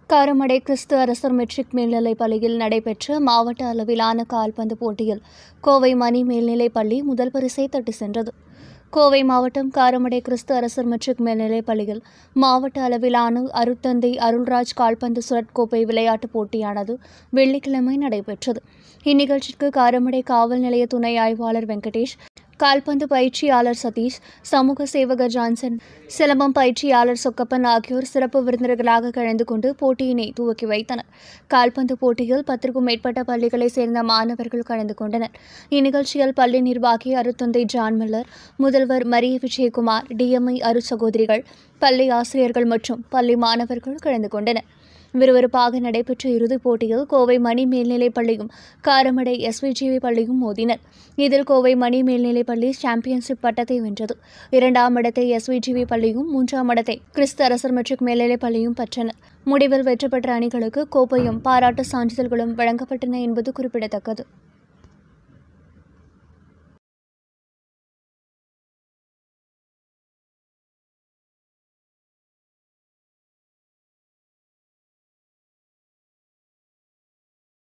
காரமடை கிறிஸ்து அரசர் மெட்ரிக் மேல்நிலைப் பள்ளியில் நடைபெற்ற மாவட்ட அளவிலான கால்பந்து போட்டியில் கோவை மணி மேல்நிலைப் பள்ளி முதல் பரிசை தட்டி சென்றது கோவை மாவட்டம் காரமடை கிறிஸ்து அரசர் மெட்ரிக் மேல்நிலைப் பள்ளியில் மாவட்ட அளவிலான அருத்தந்தை அருள்ராஜ் கால்பந்து சுழற்கோப்பை விளையாட்டுப் போட்டியானது வெள்ளிக்கிழமை நடைபெற்றது இந்நிகழ்ச்சிக்கு காரமடை காவல் நிலைய துணை ஆய்வாளர் வெங்கடேஷ் கால்பந்து பயிற்சியாளர் சதீஷ் சமூக சேவகர் ஜான்சன் சிலம்பம் பயிற்சியாளர் சொக்கப்பன் ஆகியோர் சிறப்பு விருந்தினர்களாக கலந்து கொண்டு போட்டியினை துவக்கி வைத்தனர் கால்பந்து போட்டியில் பத்திற்கும் மேற்பட்ட பள்ளிகளைச் சேர்ந்த மாணவர்கள் கலந்து கொண்டனர் இந்நிகழ்ச்சியில் பள்ளி நிர்வாகி அருத்தந்தை ஜான் மில்லர் முதல்வர் மரிய விஜயகுமார் டிஎம்ஐ அரு சகோதரிகள் பள்ளி ஆசிரியர்கள் மற்றும் பள்ளி மாணவர்கள் கலந்து கொண்டனர் விறுவிறுப்பாக நடைபெற்ற இறுதிப் போட்டியில் கோவை மணி மேல்நிலைப் பள்ளியும் காரமடை எஸ்விஜிவி பள்ளியும் மோதினர் இதில் கோவை மணி மேல்நிலைப் பள்ளி சாம்பியன்ஷிப் பட்டத்தை வென்றது இரண்டாம் இடத்தை எஸ்விஜிவி பள்ளியும் மூன்றாம் இடத்தை கிறிஸ்து அரசர் மெட்ரிக் மேல்நிலைப் பள்ளியும் பெற்றனர் முடிவில் வெற்றி பெற்ற அணிகளுக்கு கோப்பையும் பாராட்டு சான்றிதழ்களும் வழங்கப்பட்டன என்பது குறிப்பிடத்தக்கது